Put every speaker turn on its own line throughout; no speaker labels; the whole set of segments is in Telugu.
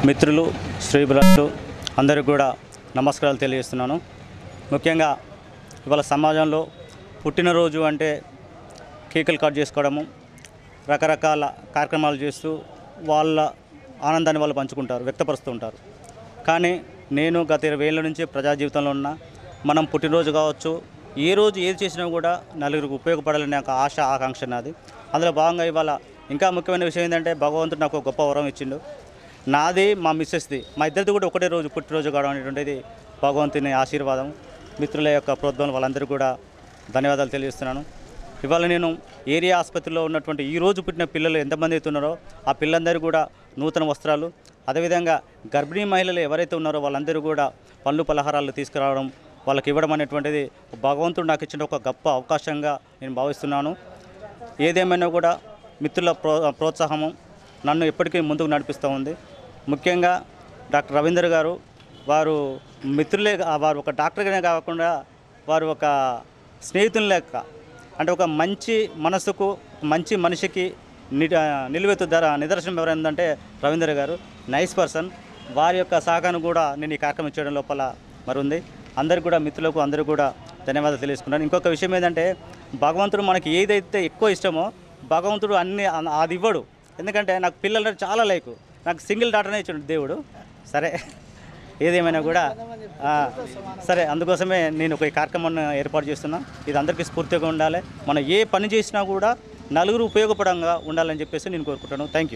మిత్రులు శ్రీబులు అందరికీ కూడా నమస్కారాలు తెలియజేస్తున్నాను ముఖ్యంగా ఇవాళ సమాజంలో పుట్టినరోజు అంటే కేకులు కట్ చేసుకోవడము రకరకాల కార్యక్రమాలు చేస్తూ వాళ్ళ ఆనందాన్ని వాళ్ళు పంచుకుంటారు వ్యక్తపరుస్తూ ఉంటారు కానీ నేను గత ఇరవై ఏళ్ళ నుంచి ప్రజా జీవితంలో ఉన్న మనం పుట్టినరోజు కావచ్చు ఏ రోజు ఏది చేసినా కూడా నలుగురికి ఉపయోగపడాలనే ఒక ఆశ ఆకాంక్ష నాది అందులో భాగంగా ఇవాళ ఇంకా ముఖ్యమైన విషయం ఏంటంటే భగవంతుడు నాకు ఒక గొప్ప వరం ఇచ్చిండు నాది మా మిస్సెస్ది మా ఇద్దరిది కూడా ఒకటే రోజు పుట్టినరోజు కావడం అనేటువంటిది భగవంతుని ఆశీర్వాదం మిత్రుల యొక్క ప్రోద్బలం వాళ్ళందరికీ కూడా ధన్యవాదాలు తెలియజేస్తున్నాను ఇవాళ నేను ఏరియా ఆసుపత్రిలో ఉన్నటువంటి ఈ రోజు పుట్టిన పిల్లలు ఎంతమంది అయితే ఉన్నారో ఆ పిల్లలందరూ కూడా నూతన వస్త్రాలు అదేవిధంగా గర్భిణీ మహిళలు ఎవరైతే ఉన్నారో వాళ్ళందరూ కూడా పళ్ళు పలహారాలు తీసుకురావడం వాళ్ళకి ఇవ్వడం అనేటువంటిది భగవంతుడు నాకు ఇచ్చిన ఒక గొప్ప అవకాశంగా నేను భావిస్తున్నాను ఏదేమైనా కూడా మిత్రుల ప్రో ప్రోత్సాహము నన్ను ఎప్పటికీ ముందుకు నడిపిస్తూ ఉంది ముఖ్యంగా డాక్టర్ రవీందర్ గారు వారు మిత్రులే కా- వారు ఒక డాక్టర్గానే కాకుండా వారు ఒక స్నేహితుని లెక్క అంటే ఒక మంచి మనసుకు మంచి మనిషికి ని నిలువెత్తు ధర నిదర్శనం ఎవరైందంటే రవీందర్ గారు నైస్ పర్సన్ వారి యొక్క సహకారం కూడా నేను ఈ కార్యక్రమం చేయడం లోపల మరి ఉంది అందరికి కూడా మిత్రులకు అందరూ కూడా ధన్యవాదాలు తెలియజేసుకున్నాను ఇంకొక విషయం ఏంటంటే భగవంతుడు మనకి ఏదైతే ఎక్కువ ఇష్టమో భగవంతుడు అన్ని అ- అది ఇవ్వడు ఎందుకంటే నాకు పిల్లలు అంటే చాలా లైక్ నాకు సింగిల్ డాటర్నే ఇచ్చాడు దేవుడు సరే ఏదేమైనా కూడా ఆ, సరే అందుకోసమే నేను ఒక ఈ కార్యక్రమాన్ని ఏర్పాటు చేస్తున్నా ఇది అందరికీ స్ఫూర్తిగా ఉండాలి మనం ఏ పని చేసినా కూడా నలుగురు ఉపయోగపడంగా ఉండాలని చెప్పేసి నేను కోరుకుంటాను థ్యాంక్ యూ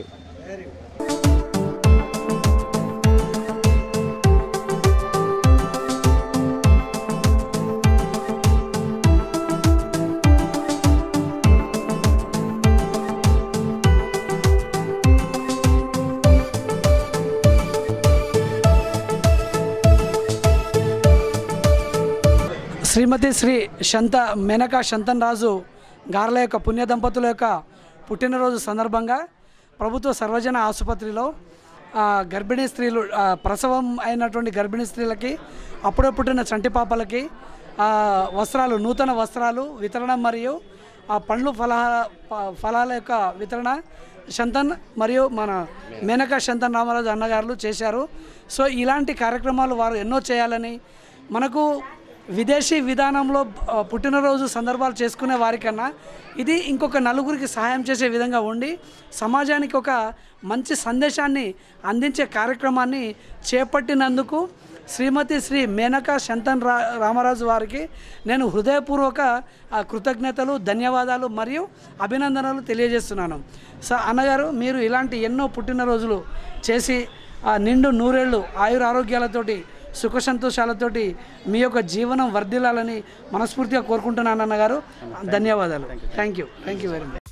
శ్రీమతి శ్రీ శంత మేనక శంతన్ రాజు గార్ల యొక్క పుణ్య దంపతుల యొక్క పుట్టినరోజు సందర్భంగా ప్రభుత్వ సర్వజన ఆసుపత్రిలో ఆ, గర్భిణీ స్త్రీలు ఆ, ప్రసవం అయినటువంటి గర్భిణీ స్త్రీలకి అప్పుడే పుట్టిన చంటి పాపలకి ఆ, వస్త్రాలు నూతన వస్త్రాలు వితరణ మరియు ఆ పండ్లు ఫలా ప- ఫలాల యొక్క వితరణ శంతన్ మరియు మన మేనక శంతన్ రామరాజు అన్నగారులు చేశారు సో ఇలాంటి కార్యక్రమాలు వారు ఎన్నో చేయాలని మనకు విదేశీ విధానంలో ఆ, పుట్టినరోజు సందర్భాలు చేసుకునే వారికన్నా ఇది ఇంకొక నలుగురికి సహాయం చేసే విధంగా ఉండి సమాజానికి ఒక మంచి సందేశాన్ని అందించే కార్యక్రమాన్ని చేపట్టినందుకు శ్రీమతి శ్రీ మేనకా శంతన్ రా రామరాజు వారికి నేను హృదయపూర్వక ఆ, కృతజ్ఞతలు ధన్యవాదాలు మరియు అభినందనలు తెలియజేస్తున్నాను సో అన్నగారు మీరు ఇలాంటి ఎన్నో పుట్టినరోజులు చేసి ఆ నిండు నూరేళ్ళు ఆయుర ఆరోగ్యాలతోటి సుఖ సంతోషాలతోటి మీ యొక్క జీవనం వర్ధిల్లాలని మనస్ఫూర్తిగా కోరుకుంటున్నాను అన్నగారు ధన్యవాదాలు thank you thank you very much